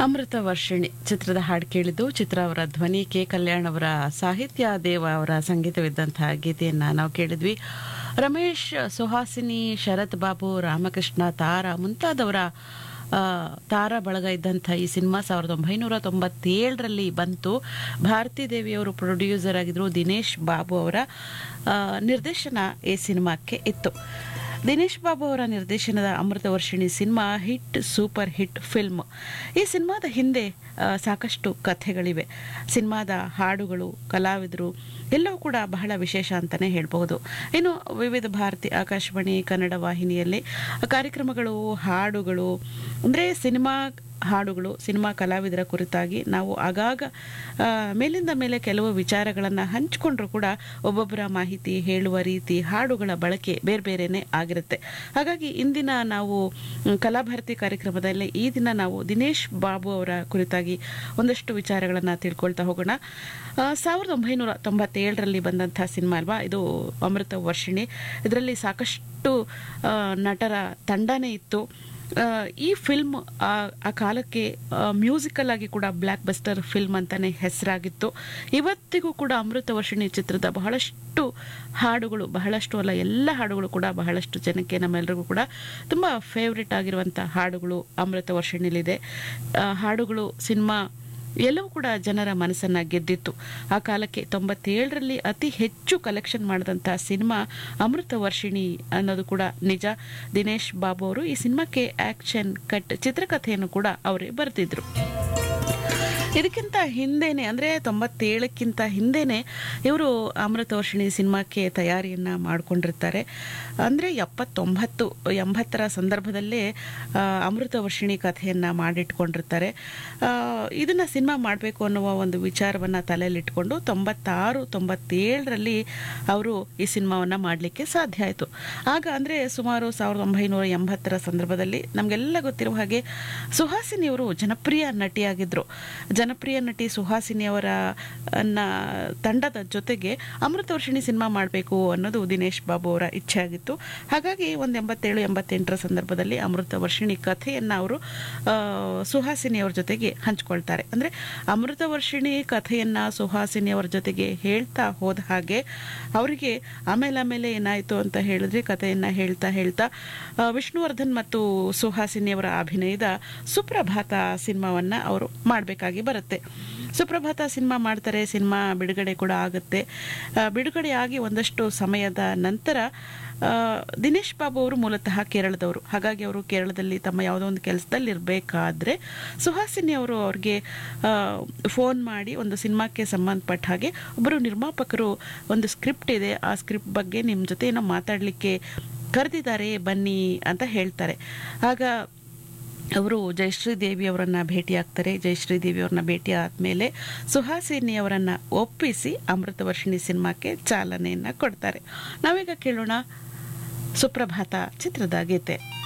ಅಮೃತ ವರ್ಷಿಣಿ ಚಿತ್ರದ ಹಾಡು ಕೇಳಿದ್ದು ಚಿತ್ರ ಅವರ ಧ್ವನಿ ಕೆ ಕಲ್ಯಾಣ್ ಅವರ ಸಾಹಿತ್ಯ ದೇವ ಅವರ ಸಂಗೀತವಿದ್ದಂತಹ ಗೀತೆಯನ್ನ ನಾವು ಕೇಳಿದ್ವಿ ರಮೇಶ್ ಸುಹಾಸಿನಿ ಶರತ್ ಬಾಬು ರಾಮಕೃಷ್ಣ ತಾರ ಮುಂತಾದವರ ಆ, ತಾರಾ ಬಳಗ ಇದ್ದಂಥ ಈ ಸಿನಿಮಾ ಸಾವಿರದ ಒಂಬೈನೂರ ತೊಂಬತ್ತೇಳರಲ್ಲಿ ಬಂತು ಭಾರತಿ ದೇವಿಯವರು ಪ್ರೊಡ್ಯೂಸರ್ ಆಗಿದ್ರು ದಿನೇಶ್ ಬಾಬು ಅವರ ಆ, ನಿರ್ದೇಶನ ಈ ಸಿನಿಮಾಕ್ಕೆ ಇತ್ತು ದಿನೇಶ್ ಬಾಬು ಅವರ ನಿರ್ದೇಶನದ Amrutha Varshini cinema hit super hit film ಈ ಸಿನಿಮಾದ ಹಿಂದೆ ಆ, ಸಾಕಷ್ಟು ಕಥೆಗಳಿವೆ ಸಿನಿಮಾದ ಹಾಡುಗಳು ಕಲಾವಿದರು ಎಲ್ಲವೂ ಕೂಡ ಬಹಳ ವಿಶೇಷ ಅಂತಲೇ ಹೇಳ್ಬಹುದು ಇನ್ನು ವಿವಿಧ ಭಾರತಿ ಆಕಾಶವಾಣಿ ಕನ್ನಡ ವಾಹಿನಿಯಲ್ಲಿ ಕಾರ್ಯಕ್ರಮಗಳು ಹಾಡುಗಳು ಅಂದರೆ ಸಿನಿಮಾ ಹಾಡುಗಳು ಸಿನಿಮಾ ಕಲಾವಿದರ ಕುರಿತಾಗಿ ನಾವು ಆಗಾಗ ಆ, ಮೇಲಿಂದ ಮೇಲೆ ಕೆಲವು ವಿಚಾರಗಳನ್ನು ಹಂಚಿಕೊಂಡ್ರೂ ಕೂಡ ಒಬ್ಬೊಬ್ಬರ ಮಾಹಿತಿ ಹೇಳುವ ರೀತಿ ಹಾಡುಗಳ ಬಳಕೆ ಬೇರೆ ಬೇರೆನೇ ಆಗಿರುತ್ತೆ ಹಾಗಾಗಿ ಇಂದಿನ ನಾವು ಮ್, ಕಲಾಭಾರತಿ ಕಾರ್ಯಕ್ರಮದಲ್ಲಿ ಈ ದಿನ ನಾವು ದಿನೇಶ್ ಬಾಬು ಅವರ ಕುರಿತಾಗಿ ಒಂದಷ್ಟು ವಿಚಾರಗಳನ್ನು ತಿಳ್ಕೊಳ್ತಾ ಹೋಗೋಣ ಆ, ಸಾವಿರದ ಒಂಬೈನೂರ ತೊಂಬತ್ತೇಳರಲ್ಲಿ ಬಂದಂಥ ಸಿನಿಮಾ ಅಲ್ವಾ ಇದು ಅಮೃತ ವರ್ಷಿಣಿ ಇದರಲ್ಲಿ ಸಾಕಷ್ಟು ಆ, ನಟರ ತಂಡನೇ ಇತ್ತು ಆ, ಈ ಫಿಲ್ಮ್ ಆ ಆ ಕಾಲಕ್ಕೆ ಮ್ಯೂಸಿಕಲ್ ಆಗಿ ಕೂಡ ಬ್ಲ್ಯಾಕ್ ಬಸ್ಟರ್ ಫಿಲ್ಮ್ ಅಂತಾನೆ ಹೆಸರಾಗಿತ್ತು ಇವತ್ತಿಗೂ ಕೂಡ ಅಮೃತ ವರ್ಷಿಣಿ ಚಿತ್ರದ ಬಹಳಷ್ಟು ಹಾಡುಗಳು ಬಹಳಷ್ಟು ಅಲ್ಲ ಎಲ್ಲ ಹಾಡುಗಳು ಕೂಡ ಬಹಳಷ್ಟು ಜನಕ್ಕೆ ನಮ್ಮೆಲ್ಲರಿಗೂ ಕೂಡ ತುಂಬ ಫೇವ್ರೆಟ್ ಆಗಿರುವಂಥ ಹಾಡುಗಳು ಅಮೃತ ವರ್ಷಿಣಿಲಿದೆ ಆ, ಹಾಡುಗಳು ಸಿನಿಮಾ ಎಲ್ಲವೂ ಕೂಡ ಜನರ ಮನಸ್ಸನ್ನ ಗೆದ್ದಿತ್ತು ಆ ಕಾಲಕ್ಕೆ ತೊಂಬತ್ತೇಳರಲ್ಲಿ ಅತಿ ಹೆಚ್ಚು ಕಲೆಕ್ಷನ್ ಮಾಡಿದಂಥ ಸಿನಿಮಾ ಅಮೃತ ವರ್ಷಿಣಿ ಅನ್ನೋದು ಕೂಡ ನಿಜ ದಿನೇಶ್ ಬಾಬು ಅವರು ಈ ಸಿನಿಮಾಕ್ಕೆ ಆಕ್ಷನ್ ಕಟ್ ಚಿತ್ರಕಥೆಯನ್ನು ಕೂಡ ಅವರೇ ಬರೆದಿದ್ರು ಇದಕ್ಕಿಂತ ಹಿಂದೆನೆ ಅಂದರೆ ತೊಂಬತ್ತೇಳಕ್ಕಿಂತ ಹಿಂದೆನೆ ಇವರು ಅಮೃತ ವರ್ಷಿಣಿ ಸಿನಿಮಾಕ್ಕೆ ತಯಾರಿಯನ್ನ ಮಾಡಿಕೊಂಡಿರ್ತಾರೆ ಅಂದರೆ ಎಪ್ಪತ್ತೊಂಬತ್ತು ಎಂಬತ್ತರ ಸಂದರ್ಭದಲ್ಲೇ ಆ, ಅಮೃತ ವರ್ಷಿಣಿ ಕಥೆಯನ್ನು ಮಾಡಿಟ್ಕೊಂಡಿರ್ತಾರೆ ಆ, ಇದನ್ನ ಸಿನಿಮಾ ಮಾಡಬೇಕು ಅನ್ನುವ ಒಂದು ವಿಚಾರವನ್ನು ತಲೆಯಲ್ಲಿಟ್ಕೊಂಡು ತೊಂಬತ್ತಾರು ತೊಂಬತ್ತೇಳರಲ್ಲಿ ಅವರು ಈ ಸಿನಿಮಾವನ್ನು ಮಾಡಲಿಕ್ಕೆ ಸಾಧ್ಯ ಆಯಿತು ಆಗ ಅಂದರೆ ಸುಮಾರು ಸಾವಿರದ ಒಂಬೈನೂರ ಎಂಬತ್ತರ ಸಂದರ್ಭದಲ್ಲಿ ನಮಗೆಲ್ಲ ಗೊತ್ತಿರುವ ಹಾಗೆ ಸುಹಾಸಿನಿಯವರು ಜನಪ್ರಿಯ ನಟಿಯಾಗಿದ್ದರು ಜನಪ್ರಿಯ ನಟಿ ಸುಹಾಸಿನಿಯವರ ಅನ್ನ ತಂಡದ ಜೊತೆಗೆ ಅಮೃತ ವರ್ಷಿಣಿ ಸಿನಿಮಾ ಮಾಡಬೇಕು ಅನ್ನೋದು ದಿನೇಶ್ ಬಾಬು ಅವರ ಇಚ್ಛೆ ಆಗಿತ್ತು ಹಾಗಾಗಿ ಒಂದು ಎಂಬತ್ತೇಳು ಎಂಬತ್ತೆಂಟರ ಸಂದರ್ಭದಲ್ಲಿ ಅಮೃತ ವರ್ಷಿಣಿ ಕಥೆಯನ್ನು ಅವರು ಆ, ಸುಹಾಸಿನಿಯವರ ಜೊತೆಗೆ ಹಂಚ್ಕೊಳ್ತಾರೆ ಅಂದರೆ ಅಮೃತ ವರ್ಷಿಣಿ ಕಥೆಯನ್ನು ಸುಹಾಸಿನಿಯವರ ಜೊತೆಗೆ ಹೇಳ್ತಾ ಹೋದ ಹಾಗೆ ಅವರಿಗೆ ಆಮೇಲೆ ಆಮೇಲೆ ಏನಾಯಿತು ಅಂತ ಹೇಳಿದ್ರೆ ಕಥೆಯನ್ನು ಹೇಳ್ತಾ ಹೇಳ್ತಾ ಆ, ವಿಷ್ಣುವರ್ಧನ್ ಮತ್ತು ಸುಹಾಸಿನಿಯವರ ಅಭಿನಯದ ಸುಪ್ರಭಾತ ಸಿನಿಮಾವನ್ನು ಅವರು ಮಾಡಬೇಕಾಗಿ ಬರುತ್ತೆ ಸುಪ್ರಭಾತ ಸಿನಿಮಾ ಮಾಡ್ತಾರೆ ಸಿನಿಮಾ ಬಿಡುಗಡೆ ಕೂಡ ಆಗುತ್ತೆ ಆ, ಬಿಡುಗಡೆ ಆಗಿ ಒಂದಷ್ಟು ಸಮಯದ ನಂತರ ಆ, ದಿನೇಶ್ ಬಾಬು ಅವರು ಮೂಲತಃ ಕೇರಳದವರು ಹಾಗಾಗಿ ಅವರು ಕೇರಳದಲ್ಲಿ ತಮ್ಮ ಯಾವುದೋ ಒಂದು ಕೆಲಸದಲ್ಲಿ ಇರಬೇಕಾದ್ರೆ ಸುಹಾಸಿನಿ ಅವರು ಅವ್ರಿಗೆ ಫೋನ್ ಮಾಡಿ ಒಂದು ಸಿನಿಮಾಕ್ಕೆ ಸಂಬಂಧಪಟ್ಟ ಹಾಗೆ ಒಬ್ಬರು ನಿರ್ಮಾಪಕರು ಒಂದು ಸ್ಕ್ರಿಪ್ಟ್ ಇದೆ ಆ ಸ್ಕ್ರಿಪ್ಟ್ ಬಗ್ಗೆ ನಿಮ್ಮ ಜೊತೆ ಏನೋ ಮಾತಾಡಲಿಕ್ಕೆ ಕರೆದಿದ್ದಾರೆ ಬನ್ನಿ ಅಂತ ಹೇಳ್ತಾರೆ ಆಗ ಅವರು ಜಯಶ್ರೀ ದೇವಿ ಅವರನ್ನ ಭೇಟಿಯಾಗ್ತಾರೆ ಜಯಶ್ರೀ ದೇವಿ ಅವ್ರನ್ನ ಭೇಟಿ ಆದಮೇಲೆ ಸುಹಾಸಿನಿ ಅವರನ್ನ ಒಪ್ಪಿಸಿ ಅಮೃತ ವರ್ಷಿಣಿ ಸಿನಿಮಾಕ್ಕೆ ಚಾಲನೆಯನ್ನ ಕೊಡ್ತಾರೆ ನಾವೀಗ ಕೇಳೋಣ ಸುಪ್ರಭಾತ ಚಿತ್ರದ ಗೀತೆ